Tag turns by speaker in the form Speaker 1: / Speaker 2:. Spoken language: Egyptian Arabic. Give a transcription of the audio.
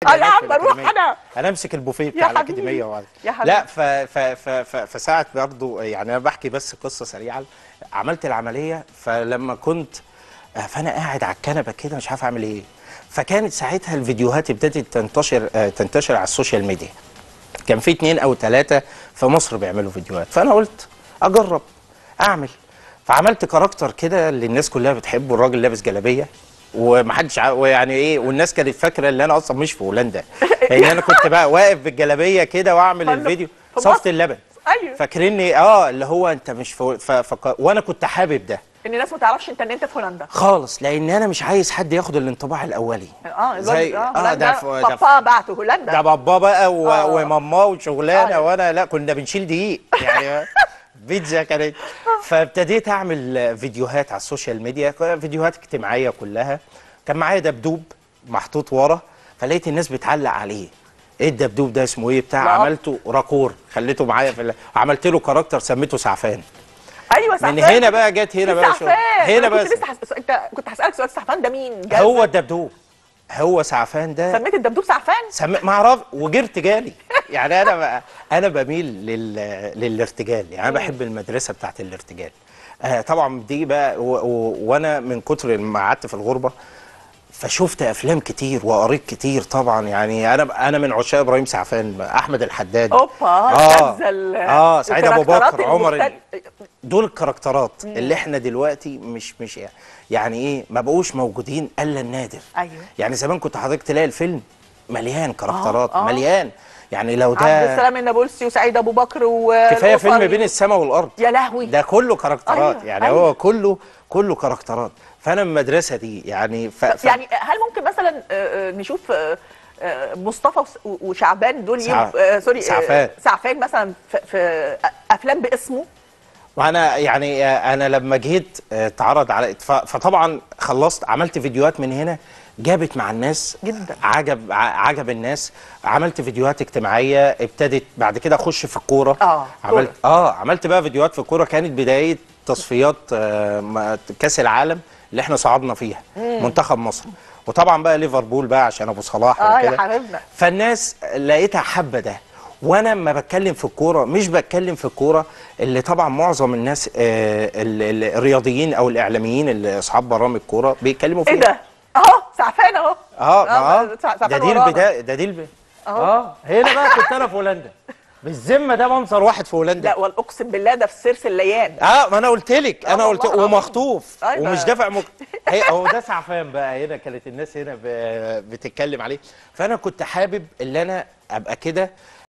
Speaker 1: اكل
Speaker 2: آه يا
Speaker 1: هناك في
Speaker 2: عم اروح
Speaker 1: الأكاديمية.
Speaker 2: انا
Speaker 1: انا امسك البوفيه
Speaker 2: يا
Speaker 1: بتاع
Speaker 2: حبيبي.
Speaker 1: الاكاديميه وبعد
Speaker 2: يا حبيبي.
Speaker 1: لا ف ف ف ف فساعه برضو يعني انا بحكي بس قصه سريعه عملت العمليه فلما كنت آه، فانا قاعد على الكنبه كده مش عارف اعمل ايه فكانت ساعتها الفيديوهات ابتدت تنتشر آه، تنتشر على السوشيال ميديا كان في اتنين او ثلاثه في مصر بيعملوا فيديوهات فانا قلت اجرب اعمل فعملت كاركتر كده اللي الناس كلها بتحبه الراجل لابس جلابيه ومحدش عا... ويعني ايه والناس كانت فاكره ان انا اصلا مش في هولندا لان انا كنت بقى واقف بالجلابيه كده واعمل
Speaker 2: فأنا
Speaker 1: الفيديو
Speaker 2: في
Speaker 1: صفت
Speaker 2: مصر.
Speaker 1: اللبن
Speaker 2: ايوه
Speaker 1: فاكريني اه اللي هو انت مش في ف... ف... وانا كنت حابب ده
Speaker 2: ان الناس ما تعرفش انت ان انت في هولندا
Speaker 1: خالص لان انا مش عايز حد ياخد الانطباع الاولي
Speaker 2: اه
Speaker 1: زي-
Speaker 2: اه
Speaker 1: آه، ده
Speaker 2: هولندا
Speaker 1: ف- ده ف-
Speaker 2: بابا بعته هولندا
Speaker 1: ده بابا بقى و...
Speaker 2: آه.
Speaker 1: وماما وشغلانه
Speaker 2: أيوة.
Speaker 1: وانا لا كنا بنشيل دقيق يعني بيتزا كانت فابتديت اعمل فيديوهات على السوشيال ميديا فيديوهات اجتماعيه كلها كان معايا دبدوب محطوط ورا فلقيت الناس بتعلق عليه ايه الدبدوب ده اسمه ايه بتاع
Speaker 2: لا.
Speaker 1: عملته راكور خليته معايا في ال- عملت له كاركتر سميته سعفان
Speaker 2: ايوه سعفان
Speaker 1: من هنا بقى جت هنا بقى شغل.
Speaker 2: سعفان
Speaker 1: هنا
Speaker 2: أنا
Speaker 1: بقى
Speaker 2: كنت لسه حس... انت كنت هسالك سؤال سعفان ده مين جاز؟
Speaker 1: هو الدبدوب هو سعفان ده
Speaker 2: سميت الدبدوب سعفان
Speaker 1: سم... ما اعرف وجرت جالي يعني انا بقى انا بميل لل... للارتجال يعني انا بحب المدرسه بتاعت الارتجال آه طبعا دي بقى و... و... وانا من كتر ما قعدت في الغربه فشفت افلام كتير وقريت كتير طبعا يعني انا انا من عشاق ابراهيم سعفان احمد الحداد
Speaker 2: اوبا
Speaker 1: اه
Speaker 2: نزل
Speaker 1: اه سعيد ابو
Speaker 2: الكاركترات
Speaker 1: بكر عمر ال-
Speaker 2: المختلف-
Speaker 1: دول الكاركترات اللي احنا دلوقتي مش مش يعني ايه ما بقوش موجودين الا النادر
Speaker 2: ايوه
Speaker 1: يعني زمان كنت حضرتك تلاقي الفيلم مليان كاركترات
Speaker 2: آه.
Speaker 1: مليان يعني لو
Speaker 2: عبد
Speaker 1: ده
Speaker 2: السلام النابلسي وسعيد ابو بكر و
Speaker 1: كفايه فيلم
Speaker 2: والأسري.
Speaker 1: بين السماء والارض
Speaker 2: يا لهوي
Speaker 1: ده كله كاركترات
Speaker 2: أيوة،
Speaker 1: يعني
Speaker 2: أيوة.
Speaker 1: هو كله كله كاركترات فانا من المدرسه دي يعني ف... ف...
Speaker 2: يعني هل ممكن مثلا آه، آه، نشوف آه، آه، مصطفى وس- وشعبان دول
Speaker 1: سع-
Speaker 2: يب- آه، سوري آه،
Speaker 1: سعفان.
Speaker 2: سعفان مثلا في, في افلام باسمه
Speaker 1: وانا يعني آه، انا لما جيت آه، اتعرض على ف- فطبعا خلصت عملت فيديوهات من هنا جابت مع الناس
Speaker 2: جدا.
Speaker 1: عجب ع- عجب الناس عملت فيديوهات اجتماعيه ابتدت بعد كده اخش في الكوره
Speaker 2: آه،
Speaker 1: عملت
Speaker 2: كورة.
Speaker 1: اه عملت بقى فيديوهات في الكوره كانت بدايه تصفيات آه، ما- كاس العالم اللي احنا صعدنا فيها منتخب مصر وطبعا بقى ليفربول بقى عشان ابو صلاح
Speaker 2: اه يا
Speaker 1: وكده
Speaker 2: حبيبنا
Speaker 1: فالناس لقيتها حابه ده وانا لما بتكلم في الكوره مش بتكلم في الكوره اللي طبعا معظم الناس آه، ال- ال- الرياضيين او الاعلاميين اللي اصحاب برامج كوره بيتكلموا فيها
Speaker 2: ايه ده اهو سعفان اهو
Speaker 1: اه ما
Speaker 2: آه،
Speaker 1: اه
Speaker 2: سع-
Speaker 1: ده
Speaker 2: سعفان
Speaker 1: دي
Speaker 2: ورانا.
Speaker 1: البدايه ده دي البدايه
Speaker 2: أهو.
Speaker 1: اه هنا بقى كنت انا في هولندا بالذمه ده منظر واحد في هولندا
Speaker 2: لا والاقسم بالله ده في سيرس الليان
Speaker 1: اه ما انا قلت لك
Speaker 2: آه
Speaker 1: انا قلت
Speaker 2: والله العظيم.
Speaker 1: ومخطوف
Speaker 2: أيوة.
Speaker 1: ومش دافع مك... هي هو ده سعفان بقى هنا كانت الناس هنا ب... بتتكلم عليه فانا كنت حابب ان انا ابقى كده